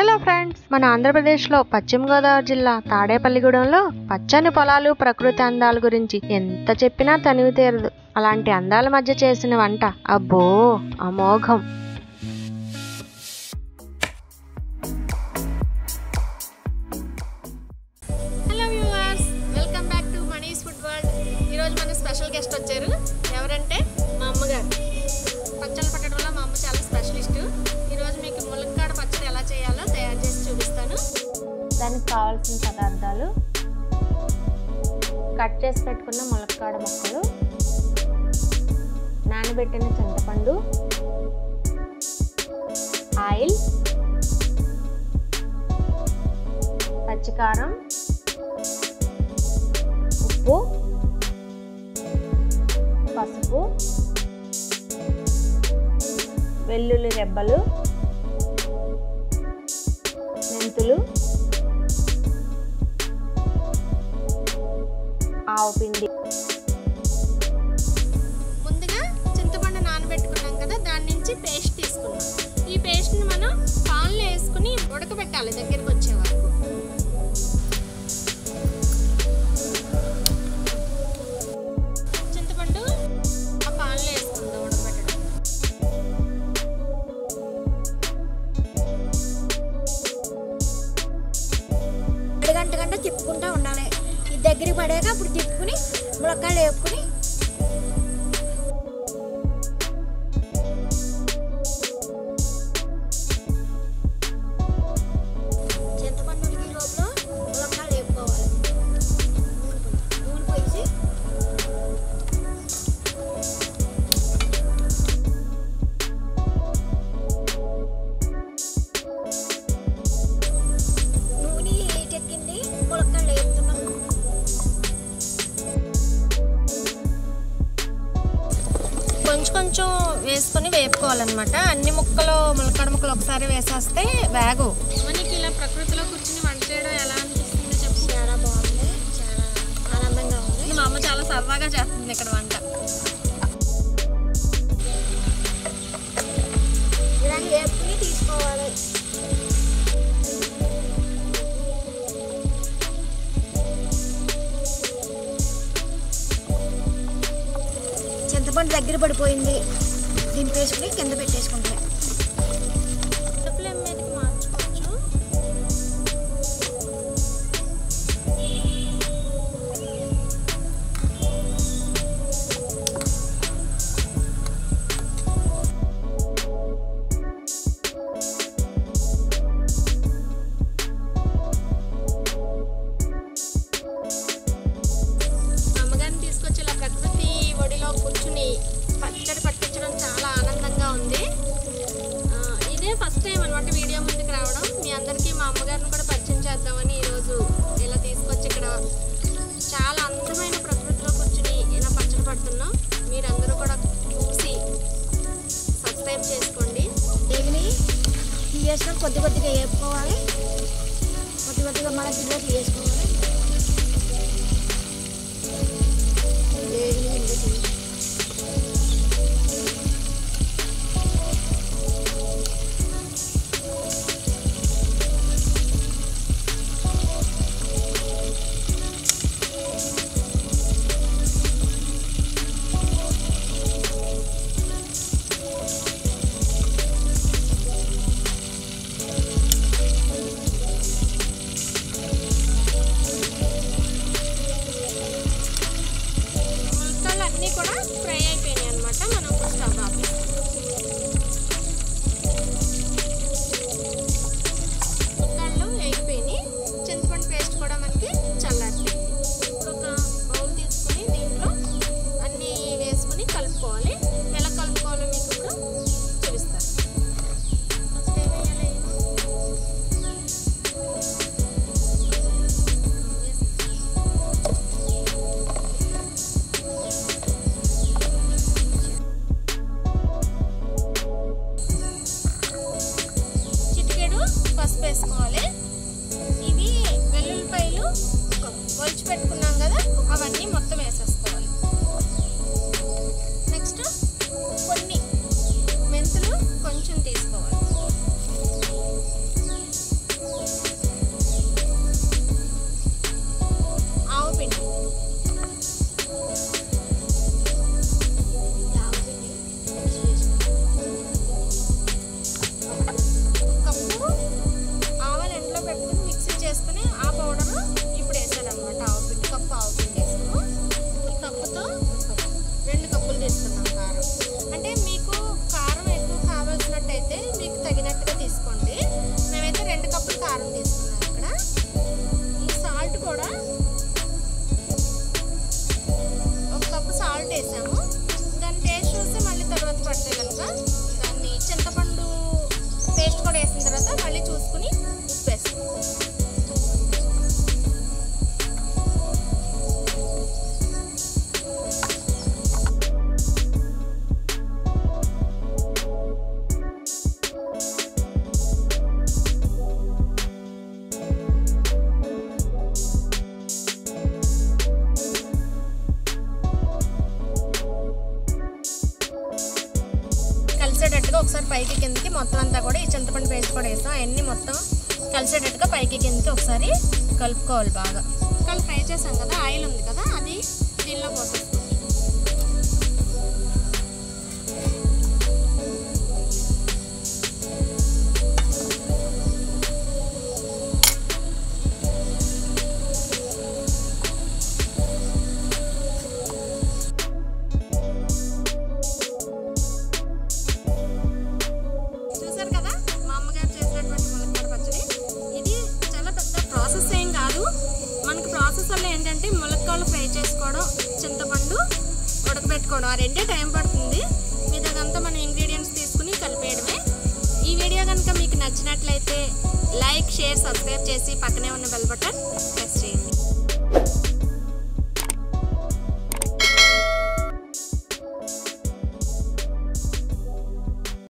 Hello friends మన ఆంధ్రప్రదేశ్లో పశ్చిమ గోదావరి జిల్లా తాడేపల్లిగూడెంలో పచ్చని పొలాలు ప్రకృతి అందాల గురించి ఎంత చెప్పినా తనివి తీరదు అలాంటి అందాల మధ్య చేసిన వంట అబ్బో అమోఘం hello viewers welcome back to Mani's food world ఈరోజు మన స్పెషల్ గెస్ట్ వచ్చారు ఎవరంటే మా అమ్మగారు పచ్చళ్ళు పట్టడంలో మా అమ్మ చాలా స్పెషలిస్ట్ ఈరోజు మీకు ములక్కాడ పచ్చడి ఎలా చేయాలో తయారు చేసి చూపిస్తాను దానికి కావాల్సిన పదార్థాలు కట్ చేసి పెట్టుకున్న ములక్కాడ ముక్కలు నానబెట్టిన చింతపండు ఆయిల్ పచ్చికారం ఉప్పు పసుపు వెల్లుల్లి రెబ్బలు మెంతులు ఆవు పిండి ముందుగా చింతపండు నానబెట్టుకున్నాం కదా దాని నుంచి పేస్ట్ తీసుకున్నాం ఈ పేస్ట్ని మనం పాన్లో వేసుకుని ఉడకబెట్టాలి దగ్గరికి వచ్చే వరకు చింతపండు ఆ పాన్లో వేసుకుందాం ఉడకబెట్టడం అరగంట గంట తిప్పుకుంటా ఉండాలి ఇది దగ్గరికి పడాక అప్పుడు తిప్పుకుని ములక్కాయలు వేపుకుని చింతపండు ఉడికి లోపల ములక్కాయలు వేపుకోవాలి నూనె పోసి నూనె ఎక్కింది ములక్కాయలు వేపుతున్నాం కొంచెం కొంచెం వేసుకొని వేపుకోవాలన్నమాట అన్ని ముక్కలు ములక్కడ ముక్కలు ఒకసారి వేసేస్తే వేగు మనకి ఇలా ప్రకృతిలో కూర్చుని వంట చేయడం ఎలా అనిపిస్తుంది చెప్పు చాలా బాగుంది చాలా ఆనందంగా ఉంది మా అమ్మ చాలా సరదాగా చేస్తుంది ఇక్కడ వంట ఇలా వేపుకుని తీసుకోవాలి చింతపండు దగ్గర పడిపోయింది దింపేసుకుని కింద పెట్టేసుకుంటాం ఫ్లేమ్ మీదకి మార్చుకోవచ్చు అమ్మగారిని తీసుకొచ్చి ఇలా ప్రకృతి ఒడిలో కూర్చుని పచ్చడి పట్టించడం చాలా ఆనందంగా ఉంది ఆ, ఇదే ఫస్ట్ టైం అనమాట వీడియో ముందుకు రావడం మీ అందరికీ మా అమ్మగారిని కూడా పరిచయం చేద్దామని ఈరోజు ఇలా తీసుకొచ్చి ఇక్కడ చాలా అందమైన ప్రకృతిలో కూర్చుని ఇలా పచ్చడి పడుతున్నాం మీరందరూ కూడా చూసి సబ్స్క్రైబ్ చేసుకోండి దేవిని తీసేసుకొని కొద్ది కొద్దిగా వేపుకోవాలి కొద్ది కొద్దిగా మన గిన్నెలోకి వేసుకోవాలి దేవిని ఇందులో తీసి. ములక్కాడలు అన్నీ కూడా ఫ్రై అయిపోయినాయి అనమాట మనం ఇప్పుడు స్టవ్ ఆపేస్తాం ములక్కాడలు వేగిపోయినాయి చింతపండు పేస్ట్ కూడా మనకి చల్లారిపోయింది ఇప్పుడు ఒక బౌల్ తీసుకుని దీంట్లో అన్నీ వేసుకుని కలుపుకోవాలి ఎలా కలుపుకోవాలో మీకు ఇప్పుడు చూపిస్తాను ఫస్ట్ ఏం వేయాలి చిటికెడు పసుపు వేసుకోవాలి ఇవి వెల్లుల్లిపాయలు ఒలిచి పెట్టుకున్నాం కదా అవన్నీ మొత్తం వేసేసుకోవాలి నెక్స్ట్ కొన్ని మెంతులు కొంచెం తీసుకోవాలి మొత్తం అంతా కూడా ఈ చింతపండు పేస్ట్ కూడా వేస్తాం అవన్నీ మొత్తం కలిసేటట్టుగా పైకి కిందకి ఒకసారి కలుపుకోవాలి బాగా కలిపి ఫ్రై చేసాం కదా ఆయిల్ ఉంది కదా అది దీనిలో పోసేస్తాం చూసారు కదా మా అమ్మగారు చేసినటువంటి ములక్కాడ పచ్చడి ఇది చాలా పెద్ద ప్రాసెస్ ఏం కాదు మనకి ప్రాసెస్ వల్ల ఏంటంటే ములక్కాడలు ఫ్రై చేసుకోవడం చింతపండు ఉడకబెట్టుకోవడం ఆ రెండే టైం పడుతుంది మీద అదంతా మనం ఇంగ్రీడియంట్స్ తీసుకుని కలిపేయడమే ఈ వీడియో కనుక మీకు నచ్చినట్లయితే లైక్ షేర్ సబ్స్క్రైబ్ చేసి పక్కనే ఉన్న బెల్ బటన్ ప్రెస్